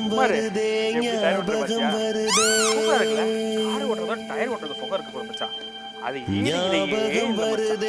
பாரு, எப்படி டயர் ஓட்டுறது பாத்தியா? சூப்பரா இருக்குல்ல? கார் ஓட்டுறதோட டயர் ஓட்டுறது சுகம் இருக்கு பாரு மச்சான். அது ஈவினிங்லயே இந்த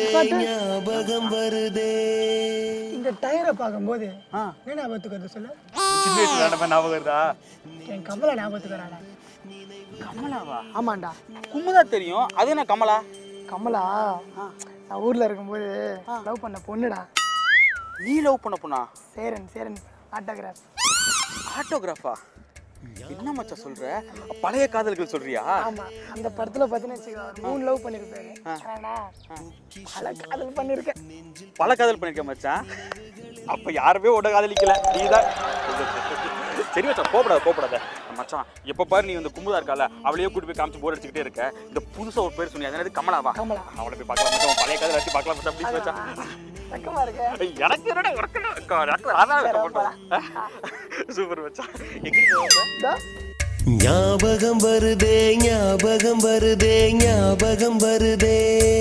மச்சான். இந்த டயரை பார்க்கும்போது ஆ. என்ன ஞாபகத்துக்கு வருது சொல்லு சின்ன வயசுல விளையாண்ட மாதிரி ஞாபகம் வருதா? என் கமலா ஞாபகத்துக்கு வராடா கமலாவா? ஆமாண்டா குமுதா தெரியும் அது என்ன கமலா கமலா நான் ஊர்ல இருக்கும்போது லவ் பண்ண பொண்ணுடா நீ லவ் பண்ண பொண்ணா சேரன் சேரன் ஆட்டோகிராஃப் ஆட்டோகிராஃபா என்ன மச்சான் சொல்ற பழைய காதல்கள் சொல்றியா ஆமா அந்த படத்துல பார்த்தீங்கன்னா வச்சுக்கோ அவர் மூணு லவ் பண்ணிருப்பாரு ஆனா பல காதல் பண்ணிருக்கேன் பல காதல் பண்ணிருக்க மச்சான் அப்ப யாருமே உட காதலிக்கல நீதான் சரி மச்சான் கோபப்படாத கோபப்படாத மச்சான் எப்ப பாரு நீ வந்து குமுதா இருக்கால அவளையே கூட்டி போய் காமிச்சு போர் அடிச்சுக்கிட்டே இருக்க இந்த புதுசா ஒரு பேர் சொன்னி அதனால கமலாவா கமலா. அவளை போய் பார்க்கலாம் மச்சான் உன் பழைய காதல் வச்சு பார்க்கலாம் மச்சான் ப்ளீஸ் மச்சான் வெக்கமா இருக்க எனக்கு என்னடா உனக்கு அதான் சூப்பர் மச்சான் எங்க போவாங்க இதோ, ஞாபகம் வருதே ஞாபகம் வருதே ஞாபகம் வருதே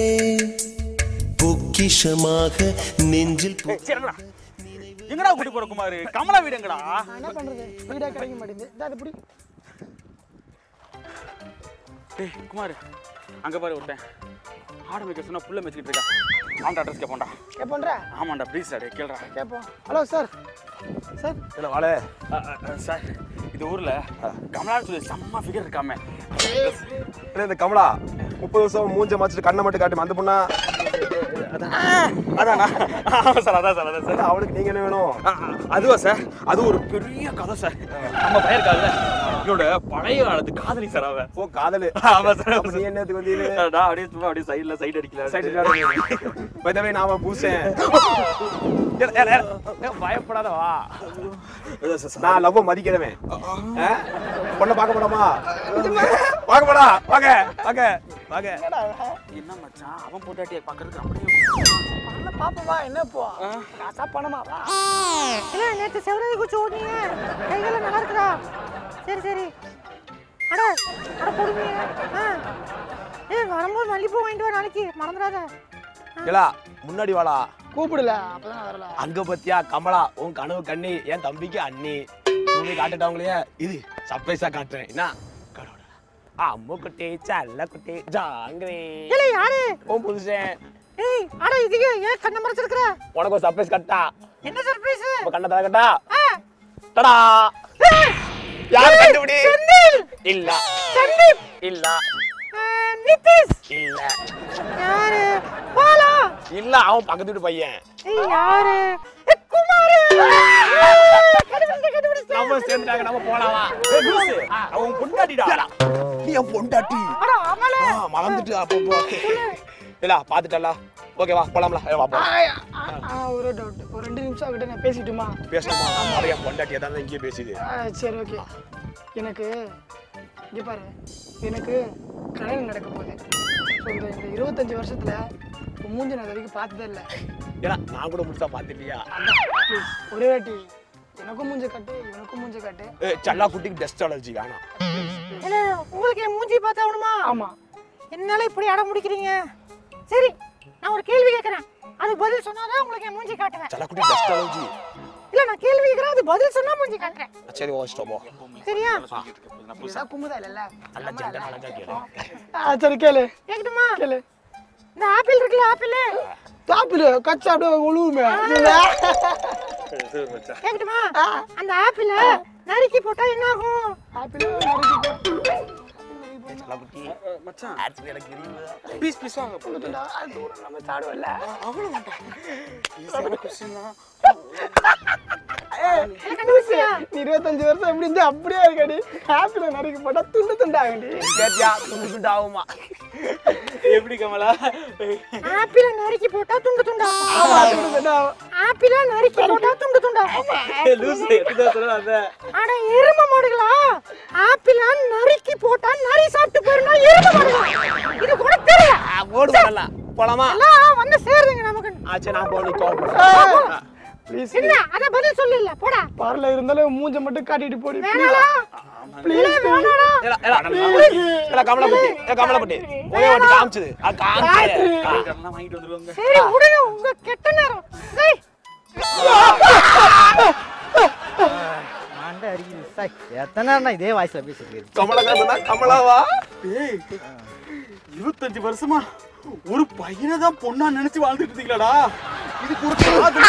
பொக்கிஷமாக நெஞ்சில் பொ- ஏய், சரி, என்னடா? எங்கடா கூட்டி போற குமாரு கமலா வீடு எங்கடா நான் என்ன பண்றது வீடா கிடைக்க மாட்டேங்குது இதோ அது பிடி டேய் குமார் அங்க பாரு ஒருத்தன் ஆடு மேய்க்க சொன்னா புள்ள மேய்ச்சிட்டு இருக்கா அவன்டா அட்ரஸ் கேட்போம்டா கேட்போன்ற ஆமாண்டா ப்ளீஸ் அடே கேளுடா கேட்போம் ஹலோ சார் சார் இல்ல வாழ அ, அ, அ, சார் இது ஊர்ல கமலான்னு சொல்லி செம்ம ஃபிகர் இருக்காமே இல்ல இந்த கமலா முப்பது வருஷம் மூஞ்ச மாச்சிட்டு கண்ணை மட்டும் காட்டுமே அந்த பொண்ணா அதானா ஆமா சார் அதான் சார் அதான் சார் அவளுக்கு நீங்க என்ன வேணும் அ, அ, அதுவா சார் அது ஒரு பெரிய கதை சார் நம்ம பையன் இருக்காதுல்ல என்னோட பழைய காலத்து காதலி சார் அவன் ஓ காதலு ஆமா சார் அப்ப நீ என்னத்துக்கு வந்தீங்க நான் அப்படியே சும்மா அப்படியே சைடுல சைடு அடிக்கல பைதவே நாம பூசேன் பயப்படாத வா நான் லவ் மதிக்கிறவன் ஆ? பொண்ணை பார்க்க போலாமா பார்க்க போடா வாங்க வாங்க வாங்க என்ன மச்சான் அவன் பொண்டாட்டியை பார்க்கறதுக்கு அப்படியே பணம் பாப்போமா என்ன இப்போ காசா பணமா வா இல்ல நேத்து செவரதி குச்சி ஓடுனீங்க கைகள நல்லா இருக்குதா சரி சரி அட அட கொடுங்க ஆ ஏய் வரும்போது மல்லிப்பூ வாங்கிட்டு வா நாளைக்கு மறந்துடாத ஏலா முன்னாடி வாடா கூப்பிடல அப்பதான் நான் வரல அங்க பத்தியா கமலா உன் கனவு கண்ணி என் தம்பிக்கு அண்ணி உங்களை காட்டுட்டாங்களே இது சர்ப்ரைஸா காட்டுறேன் என்ன கடவுளா அம்மு குட்டி சல்ல குட்டி ஜாங்கிரி இல்ல யாரு உன் புதுசேன் ஏய் அட இதுக்கு ஏன் கண்ணை மறைச்சிருக்கிற உனக்கு ஒரு சர்ப்ரைஸ் கட்டா என்ன சர்ப்ரைஸ் இப்ப கண்ணை தர கட்டா டடா யார் கண்டுபிடி இல்ல சந்தீப் இல்ல ஆ, நிதிஷ் இல்ல யாரு பாலா இல்ல அவன் பக்கத்து வீட்டு பையன் ஏய் யாரு ஏய், குமாரு கண்டுபிடிச்சேன் கண்டுபிடிச்சேன் நம்ம சேர்ந்துட்டாங்க நம்ம போலாமா அவன் பொண்டாட்டிடா நீ என் பொண்டாட்டி அட ஆமால ஆ, மறந்துட்டு அப்போ போ இல்ல பாத்துட்டல ஓகே வா போலாம்ல ஏ, வா போலாம் ஆ, ஆ, ஆ, ஒரு டவுட் ஒரு ரெண்டு நிமிஷம் அவகிட்ட நான் பேசிட்டுமா பேசணுமா அவன் என் பொண்டாட்டி தான் இங்கே பேசுது ஆ, சரி ஓகே எனக்கு இங்க பாரு எனக்கு கல்யாணம் நடக்க போகுது ஸோ இந்த இந்த இருபத்தஞ்சு வருஷத்துல உன் மூஞ்சி நான் இது வரைக்கும் பார்த்ததே இல்லை ஏன்னா நான் கூட முடிச்சா பாத்துட்டியா ப்ளீஸ் ஒரே வாட்டி எனக்கும் மூஞ்ச காட்டு எனக்கும் மூஞ்ச காட்டு ஏ சல்லா குட்டிக்கு டெஸ்ட் அலர்ஜி வேணாம் இல்ல உங்களுக்கு என் மூஞ்சி பார்த்தாகணுமா ஆமா என்னால இப்படி அடம் முடிக்கிறீங்க சரி நான் ஒரு கேள்வி கேட்கறேன் அது பதில் சொன்னாதான் உங்களுக்கு என் மூஞ்சி காட்டுவேன் சல்லா குட்டி டெஸ்ட் அலர்ஜி இல்ல நான் கேள்வி கேட்கறேன் அது பதில் சொன்னா மூஞ்சி காட்டுறேன் சரி ஓ ஸ்டாப் சரியா இதுதான் குமுதா இல்லைல்ல நல்ல ஜெண்டா அழகா கேளு ஆ, சரி கேளு கேக்குதுமா கேளு இந்த ஆப்பிள் இருக்குல்ல ஆப்பிள் தாப்பில் கச்சா அப்படியே ஒழுவுமே கேக்குதுமா அந்த ஆப்பிள நறுக்கி போட்டா என்ன ஆகும் ஆப்பிள் நறுக்கி சல்லா குட்டி மச்சான் ஆக்சுவலி எனக்கு தெரியும் பீஸ் பீஸ் வாங்க போட்டுடா அது கூட நம்ம சாடுவோம்ல கண்டுபிடிச்சியா நீ இருபத்தஞ்சு வருஷம் எப்படி இருந்து அப்படியே இருக்கடி ஆப்பிள் நறுக்கி போட்டா துண்டு துண்டாகண்டி கேட்டியா துண்டு துண்டு ஆகுமா எப்படி கமலா ஆப்பிள நறுக்கி போட்டா துண்டு துண்டா துண்டு துண்டாகும் ஆப்பிள நறுக்கி போட்டா துண்டு துண்டா லூசு எப்படி சொல்ல அந்த அட எரும மாடுகளா ஆப்பிள நறுக்கி போட்டா நரி சாப்பிட்டு போயிருந்தா எரும மாடுகளா இது கூட தெரியல ஓடு பண்ணலாம் போலாமா எல்லாம் வந்து சேருதுங்க நமக்கு ஆச்சு நான் போய் கோவப்படுறேன் ப்ளீஸ் என்ன அத பதில் சொல்லு இல்ல போடா பார்ல இருந்தாலும் மூஞ்ச மட்டும் காட்டிட்டு போடி வேணாடா இல்ல வேணாடா ஏலா, ஏலா, ஏலா, கமலா குட்டி ஏ கமலா குட்டி ஒரே வாட்டி காமிச்சது அது காமிச்சது எல்லாம் வாங்கிட்டு வந்துருவாங்க சரி விடுங்க உங்க கெட்ட நேரம் சரி மண்டை அடிக்குது சாய் எத்தனை நேரம் இதே வாய்ஸ்ல பேசிட்டு இருக்கு கமலஹாசனா கமலாவா ஏய் இருபத்தஞ்சு வருஷமா ஒரு பையனை தான் பொண்ணா நினைச்சு வாழ்ந்துட்டு இருந்தீங்களாடா இதுக்கு ஒரு காதல்